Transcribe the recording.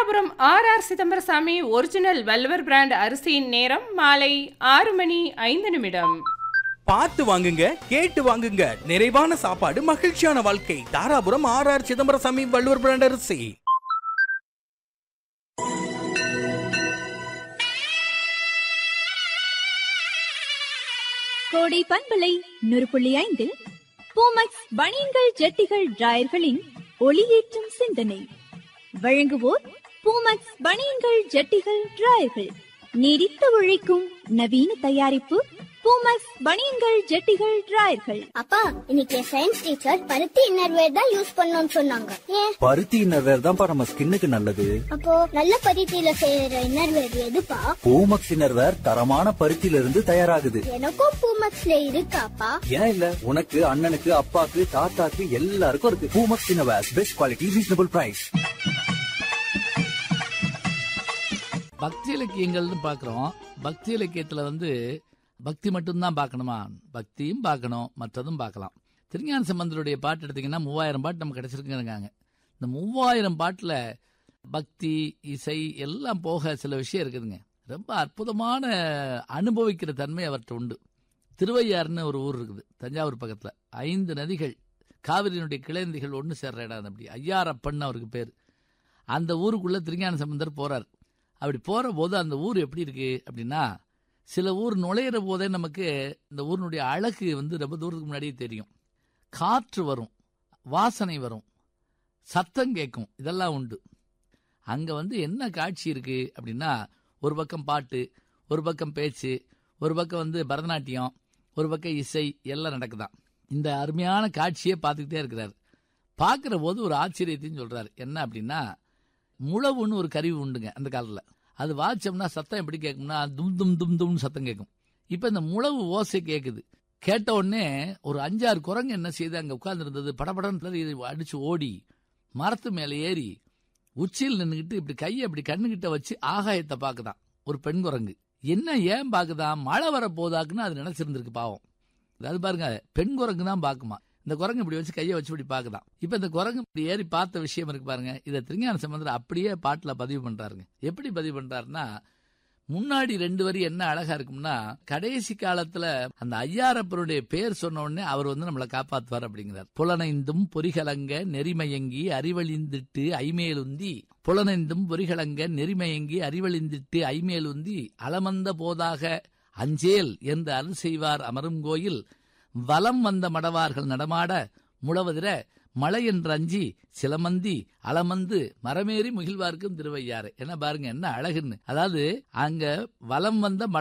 Dharapuram R R Chidambarasamy original Valluvar brand அரிசியின் நேரம் மாலை ஆறு மணி ஐந்து நிமிடம் பார்த்து வாங்குங்க கேட்டு வாங்குங்க நிறைவான சாப்பாடு மகிழ்ச்சியான வாழ்க்கை Dharapuram R R Chidambarasamy Valluvar brand அரிசி கோடை பண்பலை நூறு புள்ளி ஐந்தில் பூமக்ஸ் பனியன்கள் ஜட்டிகள் டிராயர்களின் ஒளியேற்றும் சிந்தனை வழங்குவோர் பூமக்ஸ் பனியன்கள் ஜட்டிகள் டிராயர்கள் நீடித்து உழைக்கும் நவீன தயாரிப்பு பூமக்ஸ் பனியன்கள் ஜட்டிகள் டிராயர்கள் அப்பா இன்னைக்கு சயின்ஸ் டீச்சர் பருத்தி இன்னர்வேர் தான் யூஸ் பண்ணணும்னு சொன்னாங்க ஏன் பருத்தி இன்னர்வேர் தான்ப்பா நம்ம ஸ்கின்னுக்கு நல்லது அப்போ நல்ல பருத்தியில செய்யற இன்னர்வேர் எதுப்பா பூமக்ஸ் இன்னர்வேர் தரமான பருத்தியில இருந்து தயாராகுது எனக்கும் பூமக்ஸ்ல இருக்காப்பா ஏன் இல்ல உனக்கு அண்ணனுக்கு அப்பாக்கு தாத்தாக்கு எல்லாருக்கும் இருக்கு Poomex innerwear best quality reasonable price பக்தி இலக்கியங்கள்னு பார்க்குறோம் பக்தி இலக்கியத்தில் வந்து பக்தி மட்டும்தான் பார்க்கணுமா பக்தியும் பார்க்கணும் மற்றதும் பார்க்கலாம் திருஞான சம்பந்தருடைய பாட்டு எடுத்தீங்கன்னா மூவாயிரம் பாட்டு நம்ம கிடச்சிருக்குங்கிறாங்க இந்த மூவாயிரம் பாட்டில் பக்தி இசை எல்லாம் போக சில விஷயம் இருக்குதுங்க ரொம்ப அற்புதமான அனுபவிக்கிற தன்மை அவர்கிட்ட உண்டு திருவையாறுன்னு ஒரு ஊர் இருக்குது தஞ்சாவூர் பக்கத்தில் ஐந்து நதிகள் காவிரியினுடைய கிளைநதிகள் ஒன்று சேர்ற இடம் அது அப்படி ஐயாரப்பன் அவருக்கு பேர் அந்த ஊருக்குள்ள திருஞான சம்பந்தர் போறார் அப்படி போற போது அந்த ஊர் எப்படி இருக்கு அப்படின்னா சில ஊர் நுழையிற போதே நமக்கு இந்த ஊரினுடைய அழகு வந்து ரொம்ப தூரத்துக்கு முன்னாடியே தெரியும் காற்று வரும் வாசனை வரும் சத்தம் கேட்கும் இதெல்லாம் உண்டு அங்க வந்து என்ன காட்சி இருக்கு அப்படின்னா ஒரு பக்கம் பாட்டு ஒரு பக்கம் பேச்சு ஒரு பக்கம் வந்து பரதநாட்டியம் ஒரு பக்கம் இசை எல்லாம் நடக்குதாம் இந்த அருமையான காட்சியை பார்த்துக்கிட்டே இருக்கிறார் பார்க்குற போது ஒரு ஆச்சரியத்தையும் சொல்றாரு என்ன அப்படின்னா முழவுன்னு ஒரு கருவி உண்டுங்க அந்த காலத்தில் அது வாச்சோம்னா சத்தம் எப்படி கேட்கும்னா தும் தும் தும் தும்னு சத்தம் கேட்கும் இப்போ இந்த முழவு ஓசை கேட்குது கேட்ட உடனே ஒரு அஞ்சாறு குரங்கு என்ன செய்து அங்கே உட்கார்ந்துருந்தது படபடன்னு இது அடிச்சு ஓடி மரத்து மேலே ஏறி உச்சியில் நின்றுக்கிட்டு இப்படி கையை இப்படி கண்ணுகிட்ட வச்சு ஆகாயத்தை பார்க்குதான் ஒரு பெண் குரங்கு என்ன ஏன் பார்க்குதான் மழை வர போதாக்குன்னு அது நினைச்சிருந்திருக்கு பாவம் அது பாருங்க பெண் குரங்கு தான் பார்க்குமா இந்த குரங்கு இப்படி வச்சு கையை வச்சு இப்படி பார்க்குதான் இப்போ இந்த குரங்கு இப்படி ஏறி பார்த்த விஷயம் இருக்கு பாருங்க இதை திருஞான சம்பந்தர் அப்படியே பாட்டில் பதிவு பண்றாருங்க எப்படி பதிவு பண்றாருன்னா முன்னாடி ரெண்டு வரி என்ன அழகா இருக்கும்னா கடைசி காலத்துல அந்த ஐயாரப்பருடைய பேர் சொன்ன உடனே அவர் வந்து நம்மளை காப்பாத்துவார் அப்படிங்கிறார் புலனைந்தும் பொறிகலங்க நெறிமயங்கி அறிவழிந்திட்டு ஐமேலுந்தி புலனைந்தும் பொறிகலங்க நெறிமயங்கி அறிவழிந்திட்டு ஐமேலுந்தி அலமந்த போதாக அஞ்சேல் என்று அருள் செய்வார் அமரும் கோயில் வலம் வந்த மடவார்கள் நடமாட முழவதிர மழை என்று அஞ்சி சிலமந்தி அலமந்து மரமேறி முகிழ்வார்க்கும் திருவையாறு என்ன பாருங்க என்ன அழகுன்னு அதாவது அங்க வலம் வந்த